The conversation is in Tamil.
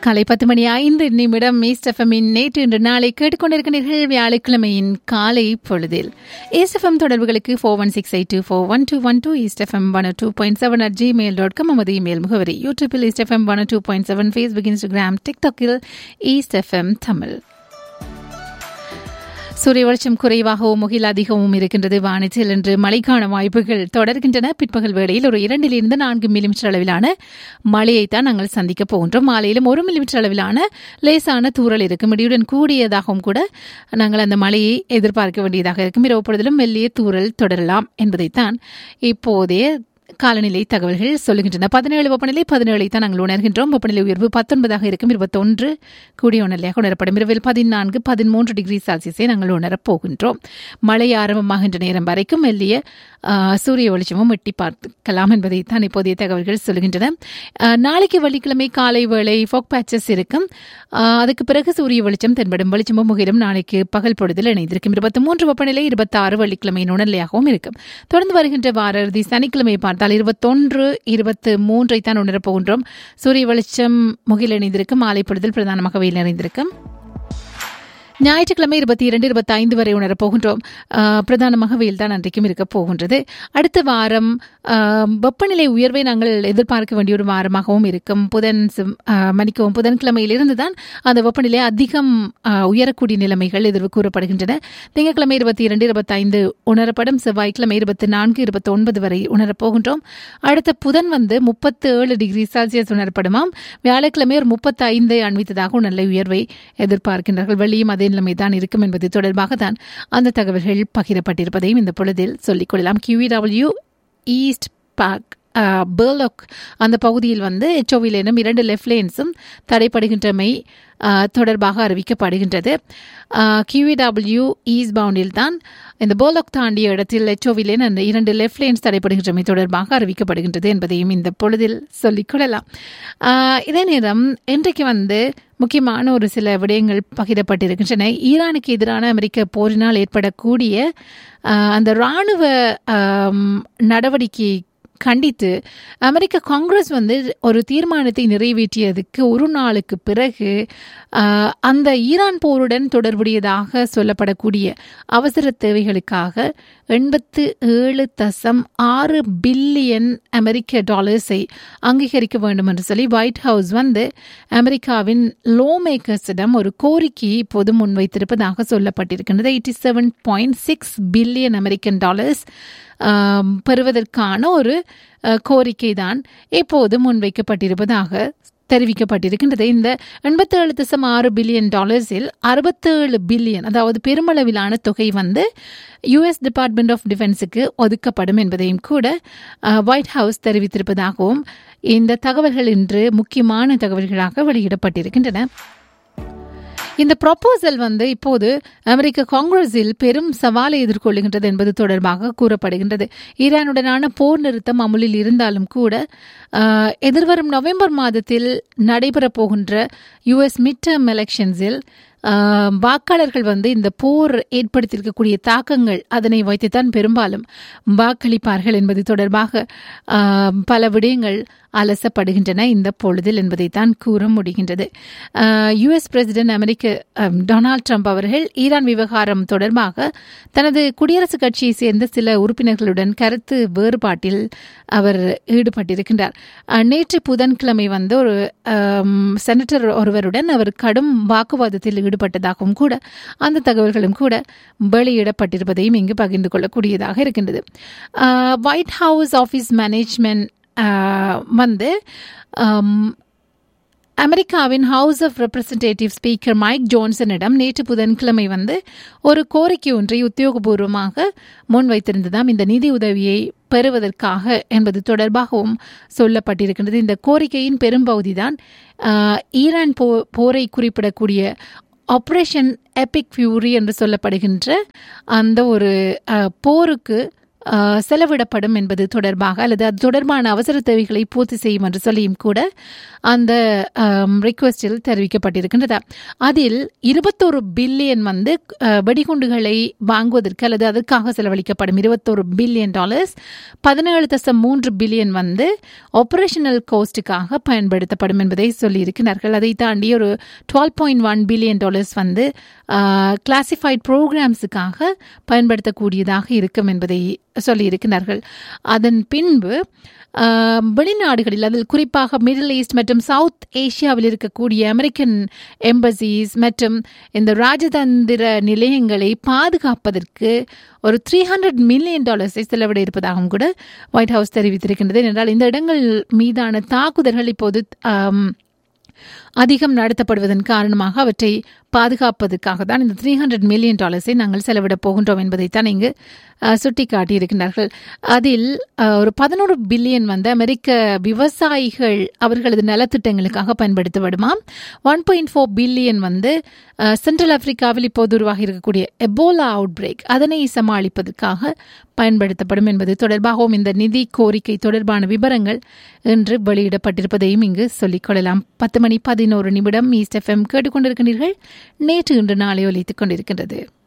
காலை பத்து மணி ஐந்து நிமிடம் ஈஸ்டஃபமின் நேற்று இன்று நாளை கேட்டுக்கொண்டிருக்கிறீர்கள் வியாழக்கிழமையின் காலை பொழுதில் ஈஸ்டஃபம் தொடர்புகளுக்கு four one six eight two four one two one two East FM one two point seven at Gmail dot com நமது இமெயில் முகவரி யூடியூப்பில் East FM one two point seven Facebook Instagram டிக்டாக்கில் ஈஸ்டஃபம் தமிழ் சூரிய வெளிச்சம் குறைவாகவும் முகில் அதிகமும் இருக்கின்றது வானத்தில் இன்று மழைக்கான வாய்ப்புகள் தொடர்கின்றன பிற்பகல் வேளையில் ஒரு இரண்டிலிருந்து நான்கு மில்லிமீட்டர் அளவிலான மழையைத்தான் நாங்கள் சந்திக்க போகின்றோம் மாலையிலும் ஒரு மில்லிமீட்டர் அளவிலான லேசான தூறல் இருக்கும் இடியுடன் கூடியதாகவும் கூட நாங்கள் அந்த மழையை எதிர்பார்க்க வேண்டியதாக இருக்கும் இரவு பொழுதிலும் மெல்லிய தூறல் தொடரலாம் என்பதைத்தான் இப்போதைய காலநிலை தகவல்கள் சொல்லுகின்றன பதினேழு வெப்பநிலை பதினேழை தான் நாங்கள் உணர்கின்றோம் வெப்பநிலை உயர்வு பத்தொன்பதாக இருக்கும் இருபத்தொன்று கூடிய உணர்நிலையாக உணரப்படும் இரவில் பதினான்கு பதிமூன்று டிகிரி செல்சியஸை நாங்கள் உணரப் போகின்றோம் மழை ஆரம்பமாகின்ற நேரம் வரைக்கும் மெல்லிய சூரிய வெளிச்சமும் எட்டி பார்க்கலாம் என்பதை தான் இப்போதைய தகவல்கள் சொல்கின்றன நாளைக்கு வெள்ளிக்கிழமை காலை வேளை ஃபோக் பேச்சஸ் இருக்கும் அதுக்கு பிறகு சூரிய வெளிச்சம் தென்படும் வெளிச்சமும் முகிலும் நாளைக்கு பகல் பொழுதில் இணைந்திருக்கும் இருபத்தி மூன்று வெப்பநிலை இருபத்தி ஆறு வெள்ளிக்கிழமையின் உணர்நிலையாகவும் இருக்கும் தொடர்ந்து வருகின்ற வார இறுதி சனிக்கிழமை பார்த்தால் இருபத்தொன்று இருபத்து மூன்றை தான் உணரப் போகின்றோம் சூரிய வெளிச்சம் முகில் இணைந்திருக்கும் மாலை பொழுதில் பிரதானமாக வெயில் நிறைந்திருக்கும் ஞாயிற்றுக்கிழமை இருபத்தி இரண்டு இருபத்தி ஐந்து வரை உணரப் போகின்றோம் பிரதானமாக வெயில் தான் அன்றைக்கும் இருக்க போகின்றது அடுத்த வாரம் வெப்பநிலை உயர்வை நாங்கள் எதிர்பார்க்க வேண்டிய ஒரு வாரமாகவும் இருக்கும் புதன் மன்னிக்கவும் புதன்கிழமையிலிருந்து தான் அந்த வெப்பநிலை அதிகம் உயரக்கூடிய நிலைமைகள் எதிர்வு கூறப்படுகின்றன திங்கட்கிழமை இருபத்தி இரண்டு இருபத்தி ஐந்து உணரப்படும் செவ்வாய்க்கிழமை இருபத்தி நான்கு இருபத்தி ஒன்பது வரை உணரப்போகின்றோம் அடுத்த புதன் வந்து முப்பத்து ஏழு டிகிரி செல்சியஸ் உணரப்படுமாம் வியாழக்கிழமை ஒரு முப்பத்தி ஐந்தை அண்மித்ததாக உணர்நிலை உயர்வை எதிர்பார்க்கின்றார்கள் வெள்ளியும் அதே நிலைமை தான் இருக்கும் என்பது தொடர்பாக தான் அந்த தகவல்கள் பகிரப்பட்டிருப்பதையும் இந்த பொழுதில் சொல்லிக்கொள்ளலாம் கியூடபிள்யூ ஈஸ்ட் பார்க் பேர்லாக் அந்த பகுதியில் வந்து எச்ஓவில் எனும் இரண்டு லெஃப்ட் லேன்ஸும் தடைப்படுகின்றமை தொடர்பாக அறிவிக்கப்படுகின்றது கியூடபிள்யூ ஈஸ்ட் பவுண்டில் தான் இந்த போலக் தாண்டிய இடத்தில் எச்ஓவிலேன் அந்த இரண்டு லெஃப்ட் லேன்ஸ் தடைப்படுகின்றமை தொடர்பாக அறிவிக்கப்படுகின்றது என்பதையும் இந்த பொழுதில் சொல்லிக்கொள்ளலாம் இதே நேரம் இன்றைக்கு வந்து முக்கியமான ஒரு சில விடயங்கள் பகிரப்பட்டிருக்கின்றன ஈரானுக்கு எதிரான அமெரிக்க போரினால் ஏற்படக்கூடிய அந்த இராணுவ நடவடிக்கை கண்டித்து அமெரிக்க காங்கிரஸ் வந்து ஒரு தீர்மானத்தை நிறைவேற்றியதுக்கு ஒரு நாளுக்கு பிறகு அந்த ஈரான் போருடன் தொடர்புடையதாக சொல்லப்படக்கூடிய அவசர தேவைகளுக்காக எண்பத்து ஏழு தசம் ஆறு பில்லியன் அமெரிக்க டாலர்ஸை அங்கீகரிக்க வேண்டும் என்று சொல்லி ஒயிட் ஹவுஸ் வந்து அமெரிக்காவின் லோ மேக்கர்ஸிடம் ஒரு கோரிக்கையை இப்போது முன்வைத்திருப்பதாக சொல்லப்பட்டிருக்கின்றது eighty seven point six billion American dollars பெறுவதற்கான ஒரு கோரிக்கை தான் இப்போது முன்வைக்கப்பட்டிருப்பதாக தெரிவிக்கப்பட்டிருக்கின்றது இந்த எண்பத்தேழு தசம் ஆறு பில்லியன் டாலர்ஸில் அறுபத்தேழு பில்லியன் அதாவது பெருமளவிலான தொகை வந்து யுஎஸ் டிபார்ட்மெண்ட் ஆஃப் டிஃபென்ஸுக்கு ஒதுக்கப்படும் என்பதையும் கூட ஒயிட் ஹவுஸ் தெரிவித்திருப்பதாகவும் இந்த தகவல்கள் இன்று முக்கியமான தகவல்களாக வெளியிடப்பட்டிருக்கின்றன இந்த ப்ரொப்போசல் வந்து இப்போது அமெரிக்க காங்கிரஸில் பெரும் சவாலை எதிர்கொள்ளுகின்றது என்பது தொடர்பாக கூறப்படுகின்றது ஈரானுடனான போர் நிறுத்தம் அமுலில் இருந்தாலும் கூட எதிர்வரும் நவம்பர் மாதத்தில் நடைபெறப் போகின்ற யுஎஸ் மிட் டேர்ம் எலெக்ஷன்ஸில் வாக்காளர்கள் வந்து இந்த போர் ஏற்படுத்தியிருக்கக்கூடிய தாக்கங்கள் அதனை வைத்துத்தான் பெரும்பாலும் வாக்களிப்பார்கள் என்பது தொடர்பாக பல விடயங்கள் அலசப்படுகின்றன இந்த பொழுதில் என்பதைத்தான் கூற முடிகின்றது யுஎஸ் பிரசிடென்ட் அமெரிக்க டொனால்ட் ட்ரம்ப் அவர்கள் ஈரான் விவகாரம் தொடர்பாக தனது குடியரசுக் கட்சியை சேர்ந்த சில உறுப்பினர்களுடன் கருத்து வேறுபாட்டில் அவர் ஈடுபட்டிருக்கின்றார் நேற்று புதன்கிழமை வந்து ஒரு செனட்டர் ஒருவருடன் அவர் கடும் வாக்குவாதத்தில் ஈடுபட்டதாகவும் கூட அந்த தகவல்களும் கூட வெளியிடப்பட்டிருப்பதையும் இங்கு பகிர்ந்து கொள்ளக்கூடியதாக இருக்கின்றது ஒயிட் ஹவுஸ் ஆஃபீஸ் மேனேஜ்மெண்ட் வந்து அமெரிக்காவின் house of representative speaker Mike ஜோன்சனிடம் நேற்று புதன்கிழமை வந்து ஒரு கோரிக்கை ஒன்றை உத்தியோகபூர்வமாக முன்வைத்திருந்ததாம் இந்த நிதி உதவியை பெறுவதற்காக என்பது தொடர்பாகவும் சொல்லப்பட்டிருக்கின்றது இந்த கோரிக்கையின் பெரும்பகுதி தான் ஈரான் போ போரை குறிப்பிடக்கூடிய ஆப்ரேஷன் எபிக் ஃபியூரி என்று சொல்லப்படுகின்ற அந்த ஒரு போருக்கு அஹ், செலவிடப்படும் என்பது தொடர்பாக அல்லது அது தொடர்பான அவசர தேவைகளை பூர்த்தி செய்யும் என்று சொல்லியும் கூட அந்த ரிக்வெஸ்டில் தெரிவிக்கப்பட்டிருக்கின்றது அதில் இருபத்தோரு பில்லியன் வந்து அஹ், வெடிகுண்டுகளை வாங்குவதற்கு அல்லது அதற்காக செலவழிக்கப்படும் இருபத்தோரு பில்லியன் டாலர்ஸ் பதினேழு தசம் மூன்று பில்லியன் வந்து ஆபரேஷனல் கோஸ்டுக்காக பயன்படுத்தப்படும் என்பதை சொல்லியிருக்கிறார்கள் அதை தாண்டி ஒரு twelve point one billion dollars வந்து கிளாசிஃபைட் ப்ரோக்ராம்ஸுக்காக பயன்படுத்தக்கூடியதாக இருக்கும் என்பதை சொல்லியிருக்கிறார்கள் அதன் பின்பு ஆஹ், வெளிநாடுகளில் அதில் குறிப்பாக மிடில் ஈஸ்ட் மற்றும் சவுத் ஏசியாவில் இருக்கக்கூடிய அமெரிக்கன் எம்பசிஸ் மற்றும் இந்த ராஜதந்திர நிலையங்களை பாதுகாப்பதற்கு ஒரு த்ரீ ஹண்ட்ரட் மில்லியன் டாலர்ஸை செலவிட இருப்பதாகவும் கூட ஒயிட் ஹவுஸ் தெரிவித்திருக்கின்றது என்றால் இந்த இடங்கள் மீதான தாக்குதல்கள் இப்போது ஆம், அதிகம் நடத்தப்படுவதன் காரணமாக அவற்றை பாதுகாப்பதற்காக தான் இந்த த்ரீ ஹண்ட்ரட் மில்லியன் டாலர்ஸை நாங்கள் செலவிடப் போகின்றோம் என்பதைத்தான் இங்கு அஹ், சுட்டிக்காட்டியிருக்கிறார்கள் அதில் அஹ், ஒரு பதினோரு பில்லியன் வந்து அமெரிக்க விவசாயிகள் அவர்களது நலத்திட்டங்களுக்காக பயன்படுத்தப்படுமாம் ஒன் பாயிண்ட் ஃபோர் பில்லியன் வந்து அஹ், சென்ட்ரல் ஆப்பிரிக்காவில் இப்போது உருவாகி இருக்கக்கூடிய எபோலா அவுட் பிரேக் அதனை சமாளிப்பதற்காக பயன்படுத்தப்படும் என்பது தொடர்பாகவும் இந்த நிதி கோரிக்கை தொடர்பான விவரங்கள் இன்று வெளியிடப்பட்டிருப்பதையும் இங்கு சொல்லிக் கொள்ளலாம் பத்து மணி பதினோரு நிமிடம் ஈஸ்ட் எஃப்எம் கேட்டுக்கொண்டிருக்கிறீர்கள் நேற்று இன்று நாளை ஒலித்துக் கொண்டிருக்கின்றது